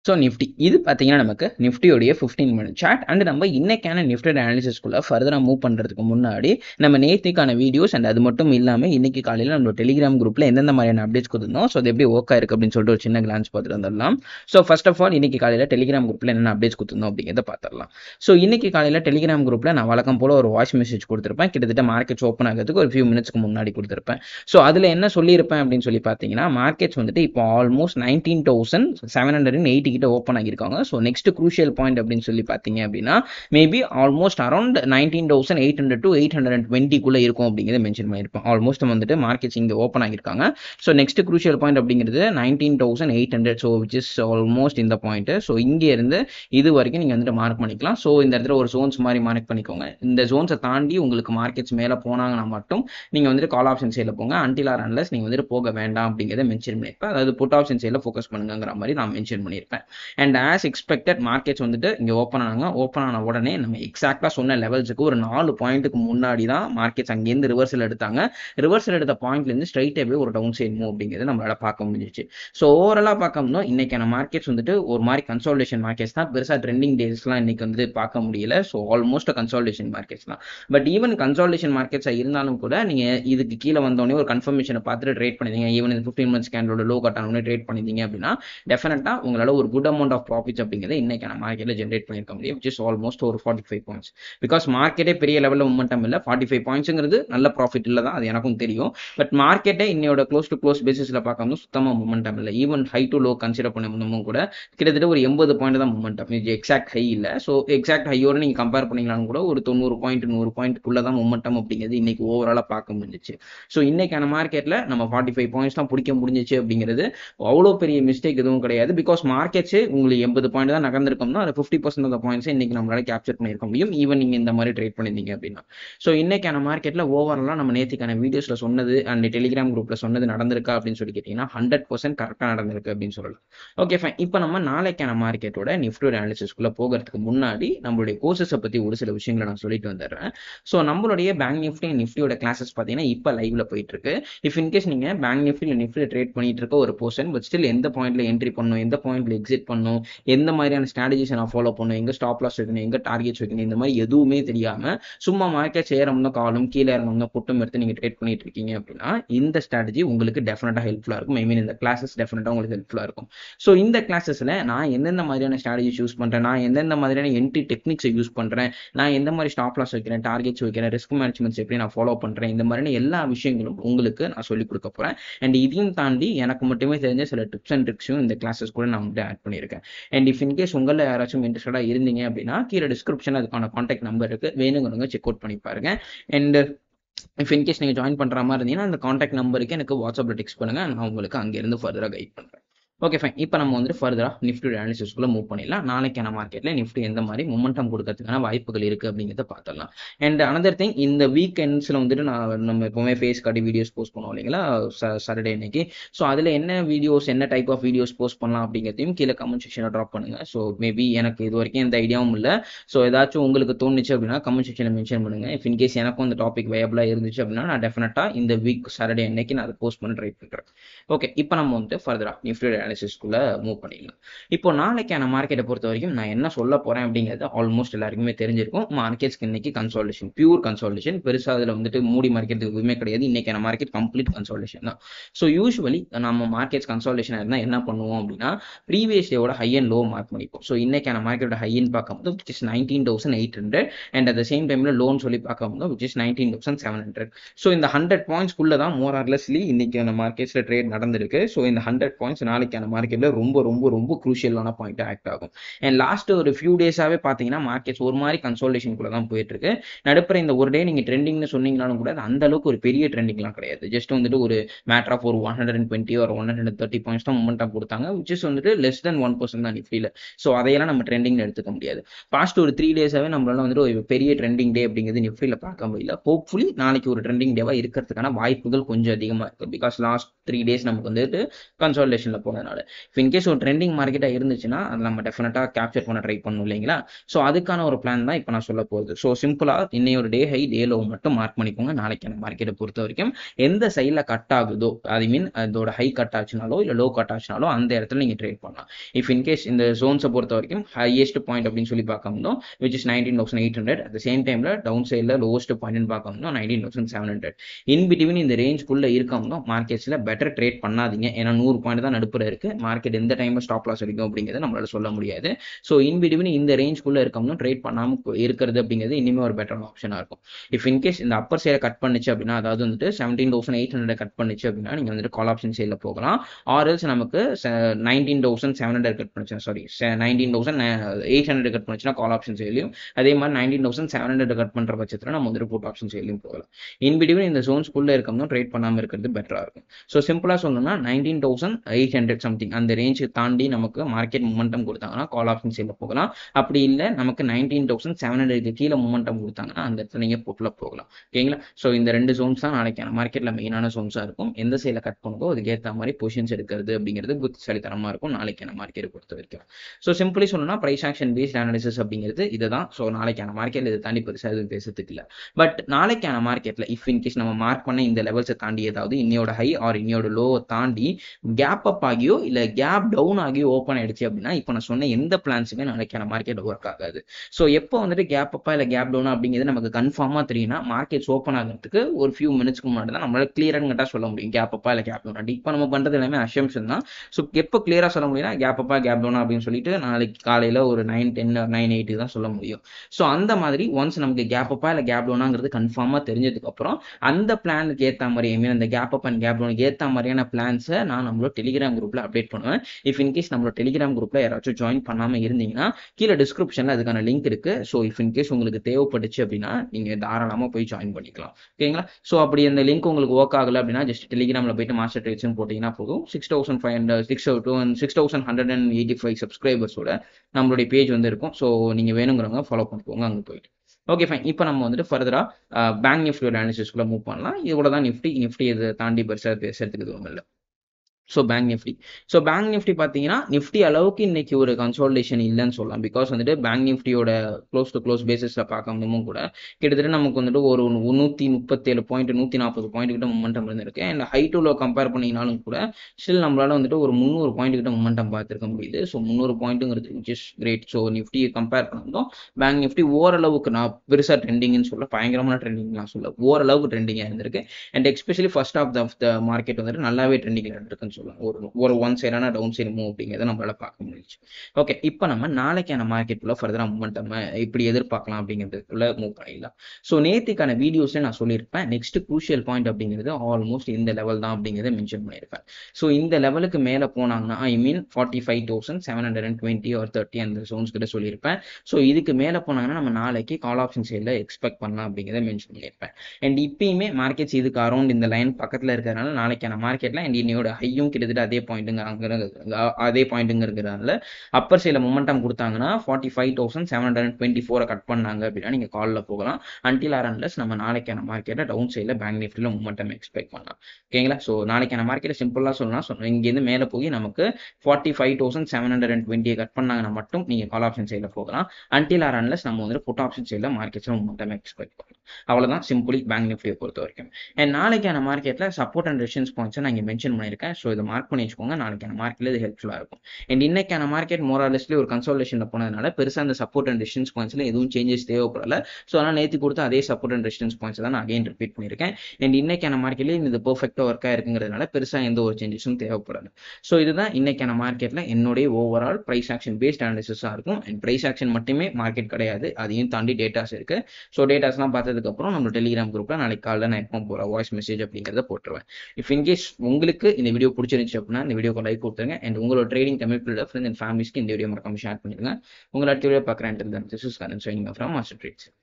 so Nifty இது பார்த்தீங்கன்னா நமக்கு நிஃப்டியோடைய ஃபிஃப்டீன் மினிட் சார்ட் அண்ட் நம்ம இன்னைக்கான நிஃப்டி அனாலிசிஸ்க்குள்ள ஃபர்தராக மூவ் பண்ணுறதுக்கு முன்னாடி நம்ம நேற்றுக்கான வீடியோஸ் அண்ட் அது மட்டும் இல்லாமல் இன்னைக்கு காலையில் நம்ம டெலிகிராம் குரூப்பில் எந்தெந்த மாதிரியான அப்டேட்ஸ் கொடுத்துருந்தோம் ஸோ அது எப்படி ஒர்க் ஆயிருக்கு அப்படின்னு சொல்லிட்டு ஒரு சின்ன கிளான்ஸ் பார்த்துட்டு வந்துடலாம் ஸோ ஃபர்ஸ்ட் ஆஃப் ஆல் இன்னைக்கு காலையில் டெலிகிராம் குரூப்பில் என்னென்ன அப்டேட்ஸ் கொடுத்துருந்தோம் அப்படிங்கிறத பார்த்துடலாம் ஸோ இன்னைக்கு காலையில் டெலிகிராம் குரூப்பில் நான் வழக்கம் போல ஒரு வாய்ஸ் மெசேஜ் கொடுத்துருப்பேன் கிட்டத்தட்ட மார்க்கெட்ஸ் ஓப்பன் ஆகிறதுக்கு ஒரு ஃபியூ மினிட்ஸ்க்கு முன்னாடி கொடுத்துருப்பேன் ஸோ அதில் என்ன சொல்லியிருப்பேன் அப்படின்னு சொல்லி பார்த்தீங்கன்னா மார்க்கெட்ஸ் வந்துட்டு இப்போ almost nineteen thousand seven hundred and eighty கிட்ட ஓப்பன் ஆகியிருக்காங்க ஸோ நெக்ஸ்ட் க்ரூஷியல் பாயிண்ட் அப்படின்னு சொல்லி பார்த்தீங்க அப்படின்னா maybe almost around nineteen thousand eight hundred to eight hundred and டுவெண்ட்டிக்குள்ளே இருக்கும் அப்படிங்கிறத மென்ஷன் பண்ணியிருப்போம் ஆல்மோஸ்ட் வந்துட்டு மார்க்கெட்ஸ் இங்கே ஓப்பன் ஆகியிருக்காங்க ஸோ நெக்ஸ்ட் க்ரூஷியல் பாயிண்ட் அப்படிங்கிறது nineteen thousand eight hundred so which is almost இந்த பாயிண்ட் ஸோ இங்கே இருந்து இது வரைக்கும் நீங்கள் வந்துட்டு மார்க் பண்ணிக்கலாம் ஸோ இந்த இடத்துல ஒரு ஜோன்ஸ் மாதிரி மார்க் பண்ணிக்கோங்க இந்த ஜோன்ஸை தாண்டி உங்களுக்கு மார்க்கெட்ஸ் மேலே போனாங்கன்னா மட்டும் நீங்கள் வந்துட்டு கால் ஆப்ஷன் சைடில் போங்க அன்டில் ஆர் அன்லஸ் நீங்கள் வந்துட்டு போக வேண்டாம் அப்படிங்கிறத மென்ஷன் பண்ணியிருப்பேன் அதாவது புட் ஆப்ஷன் சைடில் ஃபோக்கஸ் பண்ணுங்கிற மாதிரி நான் மென்ஷன் பண்ணியிருப்பேன் அண்ட் ஆஸ் எக்ஸ்பெக்டட் மார்க்கெட்ஸ் வந்துட்டு இங்கே ஓப்பன் ஆனாங்க ஓப்பன் ஆன உடனே நம்ம எக்ஸாக்டாக சொன்ன லெவல்ஸுக்கு ஒரு நாலு பாயிண்ட்டுக்கு முன்னாடி தான் மார்க்கெட்ஸ் அங்கேருந்து ரிவர்சல் எடுத்தாங்க ரிவர்சல் எடுத்த பாயிண்ட்லேருந்து ஸ்ட்ரைட்டாகவே ஒரு டவுன் சைட் மூவ் அப்படிங்கிறது நம்மளால பார்க்க முடிஞ்சிச்சு ஸோ ஓவராலாக பார்க்கணும் இன்னைக்கான மார்க்கெட்ஸ் வந்துட்டு ஒரு மாதிரி கன்சால்டேஷன் மார்க்கெட்ஸ் தான் பெருசாக ட்ரெண்டிங் டேஸ்லாம் இன்னைக்கு வந்து பார்க்க முடியல ஸோ ஆல்மோஸ்ட் கன்சால்டேஷன் மார்க்கெட்ஸ் தான் பட் ஈவன் கன்சால்டேஷன் மார்க்கெட்ஸாக இருந்தாலும் கூட நீங்கள் இதுக்கு கீழே வந்தோடனே ஒரு கன்ஃபர்மேஷனை பார்த்துட்டு ட்ரேட் பண்ணிருந்தீங்க ஈவன் இந்த ஃபிஃப்டீன் மந்த்ஸ் கேண்டோட லோ கட் ஆனோடனே ட்ரேட் பண்ணிருந்தீங்க அப்படின்னா டெஃபினட்டாக உங்களால் ஒரு குட் அமௌண்ட் ஆஃப் ப்ராஃபிட்ஸ் அப்படிங்கிறத இன்னைக்கான மார்க்கெட்டில் ஜென்ரேட் பண்ணியிருக்க முடியும் விச் இஸ் ஆல்மோஸ்ட் ஒரு ஃபார்ட்டி ஃபைவ் பாயிண்ட்ஸ் பிகாஸ் மார்க்கெட்டே பெரிய லெவலில் மூமெண்டம் இல்லை ஃபார்ட்டி ஃபைவ் பாயிண்ட்ஸுங்கிறது நல்ல ப்ராஃபிட் இல்லை தான் அது எனக்கும் தெரியும் பட் மார்க்கெட்டே இன்னையோட க்ளோஸ் டு க்ளோஸ் பேசிஸில் பார்க்கும்போது சுத்தமாக மூமெண்டம் இல்லை even high to low consider பண்ணமும் கூட கிட்டத்தட்ட ஒரு எண்பது பாயிண்ட் தான் மூமெண்டம் இது எக்ஸாக்ட் ஹை இல்லை ஸோ எக்ஸாக்ட் ஹையோட நீங்கள் கம்பேர் பண்ணிங்களான்னு கூட ஒரு தொண்ணூறு பாயிண்ட் நூறு பாயிண்ட்டுக்குள்ளே தான் மூமெண்டம் அப்படிங்கிறது இன்னைக்கு ஓவராலாக பார்க்க முடிஞ்சிச்சு ஸோ இன்னைக்கான மார்க்கெட்டில் நம்ம ஃபார்ட்டி ஃபைவ் பாயிண்ட்ஸ் தான் பிடிக்க முடிஞ்சிச்சு அப்படிங்கிறது அவ்வளோ பெரிய மிஸ்டேக் எதுவும் கிடையாது பிகாஸ் மார்க்கெட்ஸே உங்களுக்கு எண்பது பாயிண்ட் தான் நகர்ந்திருக்கோம்னா அது ஃபிஃப்டி பர்சன்ட் ஆஃப் பாயிண்ட்ஸ் இன்னைக்கு நம்மளால கேப்சர் பண்ணியிருக்க முடியும் ஈவன் நீங்கள் இந்த மாதிரி ட்ரேட் பண்ணியிருந்தீங்க அப்படின்னா ஸோ இன்னைக்கான மார்க்கெட்டில் ஓவராலாக நம்ம நேற்றுக்கான வீடியோஸில் சொன்னது அண்ட் டெலிகிராம் குரூப்பில் சொன்னது நடந்திருக்கா அப்படின்னு சொல்லி கேட்டிங்கன்னா ஹண்ட்ரட் பர்சன்ட் கரெக்டாக நடந்திருக்கு அப்படின்னு சொல்லலாம் ஓகே ஃபைன் இப்போ நம்ம நாளைக்கான மார்க்கெட்டோட நிஃப்டோட அனாலிசிஸ்க்குள்ளே போகிறதுக்கு முன்னாடி நம்மளுடைய கோர்சஸை பற்றி ஒரு சில விஷயங்களை நான் சொல்லிட்டு வந்துடுறேன் ஸோ நம்மளுடைய பேங்க் நிஃப்டி நிஃப்டியோட கிளாஸஸ் பார்த்தீங்கன்னா இப்போ லைவ்ல போயிட்டு இருக்கு இஃப் இன்கேஸ் நீங்கள் பேங்க் நிஃப்டி இல்லை நிஃப்டியில் ட்ரேட் பண்ணிட்டு இருக்க ஒரு பர்சன் பட் ஸ்டில் எந்த பாயிண்ட்ல என்ட்ரி பண்ணணும் எந்த பாயிண்ட்ல எக்ஸிட் பண்ணணும் எந்த மாதிரியான ஸ்ட்ராட்டஜிஸை நான் ஃபாலோ பண்ணணும் எங்க ஸ்டாப் லாஸ் வைக்கணும் எங்க டார்கெட்ஸ் வைக்கணும் இந்த மாதிரி எதுவுமே தெரியாம சும்மா மார்க்கெட் சேரணும்னா காலும் கீழே இறங்கணும்னா புட்டும் எடுத்து நீங்க ட்ரேட் பண்ணிட்டு இருக்கீங்க அப்படின்னா இந்த ஸ்ட்ராட்டஜி உங்களுக்கு டெஃபினட்டா ஹெல்ப்ஃபுல்லா இருக்கும் ஐ மீன் இந்த கிளாஸஸ் டெஃபினட்டா உங்களுக்கு ஹெல்ப்ஃபுல்லா இருக்கும் ஸோ இந்த கிளாஸஸ்ல நான் எந்தெந்த மாதிரியான ஸ்ட்ராட்டஜிஸ் யூஸ் பண்றேன் நான் எந்தெந்த மாதிரியான என்ட்ரி டெக்னிக்ஸை யூஸ் பண்றேன் நான் எந்த மாதிரி ஸ்டாப் லாஸ் வைக்கிறேன் டார்கெட்ஸ் வைக்கிறேன் ரிஸ்க் மேனேஜ்மெண்ட்ஸ் எப்படி நான் ஃபாலோ பண்றேன் இந்த மாதிரியான எல்லா விஷயங்களும் உங்களுக்கு நான் சொல்லிக் கொடுக்க போறேன் அண்ட் இதையும் தாண்டி எனக்கு மட்டுமே தெரிஞ்ச சில டிப்ஸ் அண்ட் ட்ரிக்ஸும் இந்த கிளாஸஸ் கூட நான் வந்து ஆட் பண்ணியிருக்கேன் அண்ட் இஃப் இன்கேஸ் உங்களில் யாராச்சும் இன்ட்ரெஸ்டடாக இருந்தீங்க அப்படின்னா கீழே டிஸ்கிரிப்ஷன் அதுக்கான காண்டாக்ட் நம்பர் இருக்கு வேணுங்கிறவங்க செக் அவுட் பண்ணி பாருங்க அண்ட் இஃப் இன்கேஸ் நீங்கள் ஜாயின் பண்ணுற மாதிரி இருந்தீங்கன்னா அந்த காண்டாக்ட் நம்பருக்கு எனக்கு வாட்ஸ்அப்பில் டெக்ஸ்ட் பண்ணுங்க நான் உங்களுக்கு அங்கேருந்து ஃபர்தராக கைட் பண்ணுறேன் ஓகே ஃபைன் இப்போ நம்ம வந்து ஃபர்தராக நிஃப்டி அனாலிசிஸ்க்குள்ள மூவ் பண்ணிடலாம் நாளைக்கான மார்க்கெட்டில் நிஃப்டி எந்த மாதிரி மொமெண்டம் கொடுக்கறதுக்கான வாய்ப்புகள் இருக்குது அப்படிங்கிறத பார்த்துடலாம் அண்ட் அனதர் திங் இந்த வீக்கெண்ட்ஸில் வந்துட்டு நான் நம்ம எப்போவுமே ஃபேஸ் காட்டி வீடியோஸ் போஸ்ட் பண்ணுவோம் இல்லைங்களா சாட்டர்டே இன்னைக்கு ஸோ அதில் என்ன வீடியோஸ் என்ன டைப் ஆஃப் வீடியோஸ் போஸ்ட் பண்ணலாம் அப்படிங்கிறதையும் கீழே கமெண்ட் செக்ஷனில் ட்ராப் பண்ணுங்க ஸோ மேபி எனக்கு இது வரைக்கும் எந்த ஐடியாவும் இல்லை ஸோ ஏதாச்சும் உங்களுக்கு தோணுச்சு அப்படின்னா கமெண்ட் செக்ஷனில் மென்ஷன் பண்ணுங்க இஃப் இன்கேஸ் எனக்கும் அந்த டாபிக் வயபிளாக இருந்துச்சு அப்படின்னா நான் டெஃபினட்டாக இந்த வீக் சாட்டர்டே அன்னைக்கு நான் அதை போஸ்ட் பண்ண ட்ரை பண்ணுறேன் ஓகே இப்போ நம்ம வந்து ஃபர்தராக நிஃப்டி அனாலிசிஸ்க்குள்ள மூவ் பண்ணிடலாம் இப்போ நாளைக்கான மார்க்கெட்டை பொறுத்த வரைக்கும் நான் என்ன சொல்ல போறேன் அப்படிங்கிறது ஆல்மோஸ்ட் எல்லாருக்குமே தெரிஞ்சிருக்கும் மார்க்கெட்ஸ்க்கு இன்னைக்கு கன்சால்டேஷன் பியூர் கன்சால்டேஷன் பெருசாக அதில் வந்துட்டு மூடி மார்க்கெட் எதுவுமே கிடையாது இன்னைக்கான மார்க்கெட் கம்ப்ளீட் கன்சால்டேஷன் தான் ஸோ யூஸ்வலி நம்ம மார்க்கெட்ஸ் கன்சால்டேஷன் இருந்தால் என்ன பண்ணுவோம் அப்படின்னா ப்ரீவியஸ் டேவோட ஹை அண்ட் லோ மார்க் பண்ணிப்போம் ஸோ இன்னைக்கான மார்க்கெட்டோட ஹைன்னு பார்க்கும்போது which is nineteen thousand eight hundred and at the same டைமில் லோன் சொல்லி பார்க்கும்போது which is nineteen thousand seven hundred so இந்த ஹண்ட்ரட் பாயிண்ட்ஸ்க்குள்ள தான் மோர் ஆர்லெஸ்லி இன்னைக்கான மார்க்கெட்ஸில் ட்ரேட் நடந்திருக்கு ஸோ இந்த ஹண்ட்ரட் பாயிண்ட்ஸ் நாளைக்கான மார்க்கெட்டில் ரொம்ப ரொம்ப ரொம்ப குரூஷியலான பாயிண்ட் ஆக்ட் ஆகும் அண்ட் லாஸ்ட் ஒரு ஃபியூ டேஸாவே பார்த்தீங்கன்னா மார்க்கெட்ஸ் ஒரு மாதிரி கன்சோல்டேஷனுக்குள்ள தான் போயிட்டு இருக்கு நடுப்புற இந்த ஒரு டே நீங்க ட்ரெண்டிங்னு சொன்னீங்கனாலும் கூட அது அந்த அளவுக்கு ஒரு பெரிய ட்ரெண்டிங்லாம் கிடையாது ஜஸ்ட் வந்துட்டு ஒரு மேட்டர் ஆஃப் ஒரு ஒன் ஹண்ட்ரட் அண்ட் டுவெண்ட்டி ஒரு ஒன் ஹண்ட்ரட் தேர்ட்டி பாயிண்ட்ஸ் தான் மூமெண்ட்டாக கொடுத்தாங்க விச் இஸ் வந்துட்டு லெஸ் தென் ஒன் பர்சன்ட் தான் நிஃப்டியில் ஸோ அதையெல்லாம் நம்ம ட்ரெண்டிங்னு எடுத்துக்க முடியாது பாஸ்ட் ஒரு த்ரீ டேஸாவே நம்மளால வந்துட்டு ஒரு பெரிய ட்ரெண்டிங் டே அப்படிங்கிறது நிஃப்டியில் பார்க்க முடியல ஹோப்ஃபுல்லி நாளைக்கு ஒரு ட்ரெண்டிங் டேவா இருக்கிறதுக்கான வாய்ப்புகள் கொஞ்சம் அதிகமாக இருக்கு பிகாஸ் லாஸ்ட் த்ரீ டேஸ் நமக்கு வந்துட்டு கன்சால்டேஷனில் போனது பண்ணதுனால இப்போ இன்கேஸ் ஒரு ட்ரெண்டிங் மார்க்கெட்டாக இருந்துச்சுன்னா அதை நம்ம டெஃபினட்டாக கேப்சர் பண்ண ட்ரை பண்ணணும் இல்லைங்களா ஸோ அதுக்கான ஒரு பிளான் தான் இப்போ நான் சொல்ல போகுது ஸோ சிம்பிளாக இன்னையோட டே ஹை டே லோ மட்டும் மார்க் பண்ணிக்கோங்க நாளைக்கான மார்க்கெட்டை பொறுத்த வரைக்கும் எந்த சைடில் கட் ஆகுதோ ஐ மீன் அதோட ஹை கட் ஆச்சுனாலோ இல்லை லோ கட் ஆச்சுனாலோ அந்த இடத்துல நீங்கள் ட்ரேட் பண்ணலாம் இஃப் இன்கேஸ் இந்த ஜோன்ஸை பொறுத்த வரைக்கும் ஹையஸ்ட் பாயிண்ட் அப்படின்னு சொல்லி பார்க்கணும் which is nineteen thousand eight hundred at same டைமில் டவுன் சைடில் லோவஸ்ட் பாயிண்ட் பார்க்கணும் nineteen thousand seven hundred in between இந்த ரேஞ்ச்குள்ளே இருக்கவங்க மார்க்கெட்ஸில் பெட்டர் ட்ரேட் பண்ணாதீங்க ஏன்னா நூறு பாயிண்ட் தான் நடுப்புற இருக்கு மார்க்கெட் எந்த டைமில் ஸ்டாப் லாஸ் அடிக்கும் அப்படிங்கிறத நம்மளால சொல்ல முடியாது ஸோ இன் பிட்வீன் இந்த ரேஞ்ச்குள்ளே இருக்கவங்க ட்ரேட் பண்ணாமல் இருக்கிறது அப்படிங்கிறது இனிமேல் ஒரு பெட்டர் ஆப்ஷனாக இருக்கும் இஃப் இன்கேஸ் இந்த அப்பர் சைடை கட் பண்ணுச்சு அப்படின்னா அதாவது வந்துட்டு seventeen thousand eight hundred cut பண்ணுச்சு அப்படின்னா நீங்கள் வந்துட்டு கால் ஆப்ஷன் சைடில் போகலாம் ஆர்எல்ஸ் நமக்கு nineteen thousand seven hundred cut பண்ணுச்சு sorry nineteen thousand eight hundred cut பண்ணுச்சுன்னா கால் ஆப்ஷன் சைட்லையும் அதே மாதிரி nineteen thousand seven hundred cut பண்ணுற பட்சத்தில் நம்ம வந்துட்டு புட் ஆப்ஷன் சைட்லையும் போகலாம் இன் பிட்வீன் இந்த ஜோன்ஸ்குள்ளே இருக்கவங்க ட்ரேட் பண்ணாமல் இருக்கிறது பெட்டராக இருக்கும் ஸோ சிம்பிளாக சொல்லணும்னா nineteen thousand eight hundred something அந்த ரேஞ்சு தாண்டி நமக்கு மார்க்கெட் மூமெண்டம் கொடுத்தாங்கன்னா கால் ஆப்ஷன் சைடில் போகலாம் அப்படி இல்லை நமக்கு நைன்டீன் தௌசண்ட் செவன் ஹண்ட்ரட் கீழே மூமெண்டம் கொடுத்தாங்கன்னா அந்த இடத்துல நீங்கள் புட்டில் போகலாம் ஓகேங்களா ஸோ இந்த ரெண்டு ஜோன்ஸ் தான் நாளைக்கான மார்க்கெட்டில் மெயினான ஜோன்ஸாக இருக்கும் எந்த சைடில் கட் பண்ணுதோ அதுக்கேற்ற மாதிரி பொசிஷன்ஸ் எடுக்கிறது அப்படிங்கிறது புத்திசாலித்தனமாக இருக்கும் நாளைக்கான மார்க்கெட் பொறுத்த வரைக்கும் ஸோ சிம்பிளி சொல்லணும்னா ப்ரைஸ் ஆக்ஷன் பேஸ்ட் அனாலிசிஸ் அப்படிங்கிறது இதுதான் ஸோ நாளைக்கான மார்க்கெட் இதை தாண்டி பெருசாக எதுவும் பேசுறதுக்கு இல்லை பட் நாளைக்கான மார்க்கெட்டில் இஃப் இன்கேஸ் நம்ம மார்க் பண்ண இந்த லெவல்ஸை தாண்டி ஏதாவது இன்னையோட ஹை ஆர் இன்னையோட லோவை தாண்டி கேப் அப் ஆகியோ இல்லை கேப் டவுன் ஆகியோ ஓப்பன் ஆயிடுச்சு அப்படின்னா இப்போ நான் சொன்ன எந்த பிளான்ஸுமே நாளைக்கான மார்க்கெட் ஒர்க் ஆகாது ஸோ எப்போ வந்துட்டு கேப் அப்பா இல்லை கேப் டவுன் அப்படிங்கிறது நமக்கு கன்ஃபார்மாக தெரியும்னா மார்க்கெட்ஸ் ஓப்பன் ஆகிறதுக்கு ஒரு ஃபியூ மினிட்ஸ்க்கு முன்னாடி தான் நம்மளால கிளியராக கட்டாக சொல்ல முடியும் கேப் அப்பா இல்லை கேப் டவுன் இப்போ நம்ம பண்ணுறது எல்லாமே அஷம்ஷன் தான் ஸோ எப்போ கிளியராக சொல்ல முடியும்னா கேப் அப்பா கேப் டவுன் அப்படின்னு சொல்லிட்டு நாளைக்கு காலையில் ஒரு நைன் டென் நைன் எயிட்டு தான் சொல்ல முடியும் ஸோ அந்த மாதிரி ஒன்ஸ் நமக்கு கேப் அப்பா இல்லை கேப் டவுனாங்கிறது கன்ஃபார்மாக தெரிஞ்சதுக்கு அப்புறம் அந்த பிளானுக்கு ஏற்ற மாதிரி ஐ மீன் அந்த கேப் அப் அண்ட் கேப் டவுனுக்கு ஏற்ற மாதிரியான பிளான்ஸை நான் நம்மளோட டெலிகிராம் குரூப்பில் அப்டேட் பண்ணுவேன் இஃப் இன்கேஸ் நம்மளோட டெலிகிராம் குரூப்பில் யாராச்சும் ஜாயின் பண்ணாமல் இருந்தீங்கன்னா கீழே டிஸ்கிரிப்ஷனில் அதுக்கான லிங்க் இருக்கு ஸோ இஃப் இன்கேஸ் உங்களுக்கு தேவைப்பட்டுச்சு அப்படின்னா நீங்கள் தாராளமாக போய் ஜாயின் பண்ணிக்கலாம் ஓகேங்களா ஸோ அப்படி அந்த லிங்க் உங்களுக்கு ஒர்க் ஆகலை அப்படின்னா ஜஸ்ட் டெலிகிராமில் போயிட்டு மாஸ்டர் ட்ரேட்ஸ்னு போட்டிங்கன்னா போதும் six thousand five hundred six to six thousand hundred and eighty five சப்ஸ்கிரைபர்ஸோட நம்மளுடைய பேஜ் வந்து இருக்கும் ஸோ நீங்கள் வேணுங்கிறவங்க ஃபாலோ பண்ணிக்கோங்க அங்கே போயிட்டு ஓகே ஃபைன் இப்போ நம்ம வந்துட்டு ஃபர்தராக பேங்க் நிஃப்டியோட அனாலிசிஸ்க்குள்ள மூவ் பண்ணலாம் இதோட தான் நிஃப்டி நிஃப்டி இது தாண்டி பெருசாக பேசுறதுக்கு எதுவும் இல்லை so bank Nifty so bank Nifty பார்த்தீங்கன்னா நிஃப்டி அளவுக்கு இன்னைக்கு ஒரு கன்சோல்டேஷன் இல்லைன்னு சொல்லலாம் பிகாஸ் வந்துட்டு பேங்க் நிஃப்டியோட க்ளோஸ் டு க்ளோஸ் பேசிஸில் பார்க்கணுமும் கூட கிட்டத்தட்ட நமக்கு வந்துட்டு ஒரு நூற்றி முப்பத்தேழு பாயிண்ட் நூற்றி நாற்பது பாயிண்ட் கிட்ட மொமெண்டம் இருந்திருக்கு and high to low compare பண்ணிங்கனாலும் கூட ஸ்டில் நம்மளால வந்துட்டு ஒரு முந்நூறு பாயிண்ட் கிட்ட மொமெண்டம் பார்த்துருக்க முடியுது ஸோ முந்நூறு பாயிண்ட்டுங்கிறது விச் இஸ் கிரேட் ஸோ நிஃப்டியை கம்பேர் பண்ணதும் பேங்க் நிஃப்டி ஓரளவுக்கு நான் பெருசாக ட்ரெண்டிங்னு சொல்ல பயங்கரமான ட்ரெண்டிங் நான் சொல்ல ஓரளவுக்கு ட்ரெண்டிங்காக இருந்திருக்கு and especially first of the the market வந்துட்டு நல்லாவே ட்ரெண்டிங்கில் இருந்திருக்குன்னு சொல்லலாம் ஒரு ஒரு ஒன் சைடான டவுன் சைடு மூவ் அப்படிங்கிறத நம்மளால பார்க்க முடிஞ்சு ஓகே இப்போ நம்ம நாளைக்கான மார்க்கெட்டுக்குள்ள ஃபர்தராக மூவ்மெண்ட் நம்ம இப்படி எதிர்பார்க்கலாம் அப்படிங்கிறதுக்குள்ள மூவ் பண்ணிடலாம் ஸோ நேற்றுக்கான வீடியோஸ்ல நான் சொல்லியிருப்பேன் நெக்ஸ்ட் குரூஷியல் பாயிண்ட் அப்படிங்கிறது ஆல்மோஸ்ட் இந்த லெவல் தான் அப்படிங்கிறத மென்ஷன் பண்ணியிருப்பேன் ஸோ இந்த லெவலுக்கு மேலே போனாங்கன்னா I mean forty five thousand seven hundred and twenty ஒரு தேர்ட்டி அந்த ஜோன்ஸ் கிட்ட சொல்லியிருப்பேன் ஸோ இதுக்கு மேலே போனாங்கன்னா நம்ம நாளைக்கு கால் ஆப்ஷன் சைடில் எக்ஸ்பெக்ட் பண்ணலாம் அப்படிங்கிறத மென்ஷன் பண்ணியிருப்பேன் அண்ட் இப்பயுமே மார்க்கெட்ஸ் இதுக்கு அரௌண்ட் இந்த லைன் பக்கத்தில் இருக்கிறதுனால நாளைக்கான மார்க்கெட்டில் அண்ட் இன்னையோட ஹையும் கிட்டத்தட்ட அதே பாயிண்ட்டுங்க அதே பாயிண்ட்டுங்கிறதுனால அப்பர் சைடில் மொமெண்டம் கொடுத்தாங்கன்னா forty five thousand seven hundred and twenty ஃபோரை கட் பண்ணாங்க அப்படின்னா நீங்கள் காலில் போகலாம் அன்டில் ஆர் அன்லஸ் நம்ம நாளைக்கான மார்க்கெட்டை டவுன் சைடில் பேங்க் நிஃப்டியில் மொமெண்டம் எக்ஸ்பெக்ட் பண்ணலாம் ஓகேங்களா ஸோ நாளைக்கான மார்க்கெட்டை சிம்பிளாக சொல்லலாம் ஸோ இங்கேருந்து மேலே போய் நமக்கு forty five thousand seven hundred and டுவெண்ட்டியை கட் பண்ணாங்கன்னா மட்டும் நீங்கள் கால் ஆப்ஷன் சைடில் போகலாம் அன்டில் ஆர் அன்லஸ் நம்ம வந்து புட் ஆப்ஷன் சைடில் மார்க்கெட்ஸில் மொமெண்டம் எக்ஸ்பெக்ட் பண்ணலாம் அவ்வளோதான் சிம்பிளி பேங்க் நிஃப்டியை பொறுத்த வரைக்கும் அண்ட் நாளைக்கான மார்க்கெட்டில் சப்போர்ட் அண்ட் ரெஷன்ஸ் பாயிண்ட்ஸை நான் இங்கே மென்ஷன் பண்ணியிருக்கேன் ஸோ இதை மார்க் பண்ணி வச்சுக்கோங்க நாளைக்கான மார்க்கெட்டில் இது ஹெல்ப்ஃபுல்லாக இருக்கும் அண்ட் இன்னைக்கான மார்க்கெட் மோராலஸ்லி ஒரு கன்சோலேஷனில் போனதுனால பெருசாக அந்த சப்போர்ட் அண்ட் ரெசிஸ்டன்ஸ் பாயிண்ட்ஸில் எதுவும் சேஞ்சஸ் தேவைப்படல ஸோ அதனால் நேற்று கொடுத்த அதே சப்போர்ட் அண்ட் ரெசிஸ்டன்ஸ் பாயிண்ட்ஸ் தான் நான் அகைன் ரிப்பீட் பண்ணியிருக்கேன் அண்ட் இன்னைக்கான மார்க்கெட்லேயும் இது பர்ஃபெக்டாக ஒர்க் ஆயிருக்குங்கிறதுனால பெருசாக எந்த ஒரு சேஞ்சஸும் தேவைப்படல ஸோ இதுதான் இன்னைக்கான மார்க்கெட்டில் என்னுடைய ஓவரால் ப்ரைஸ் ஆக்ஷன் பேஸ்ட் அனாலிசிஸாக இருக்கும் அண்ட் ப்ரைஸ் ஆக்ஷன் மட்டுமே மார்க்கெட் கிடையாது அதையும் தாண்டி டேட்டாஸ் இருக்கு ஸோ டேட்டாஸ்லாம் பார்த்ததுக்கப்புறம் நம்ம டெலிகிராம் குரூப்பில் நாளைக்கு காலையில் நான் எப்போ போகிற வாய்ஸ் மெசேஜ் அப்படிங்கிறத போட்டுருவேன் இஃப் இன்கேஸ் உங்களுக்கு இந்த வீடியோ பிடிச்சிருந்துச்சு அப்படின்னா இந்த வீடியோக்கு லைக் கொடுத்துருங்க அண்ட் உங்களோட ட்ரேடிங் தமிழ் ஃப்ரெண்ட்ஸ் அண்ட் ஃபேமிலிஸ்க்கு இந்த வீடியோ மறக்காம ஷேர் பண்ணிடுங்க உங்களை அடுத்த வீடியோ பார்க்குறேன் this is Karan signing from Master trades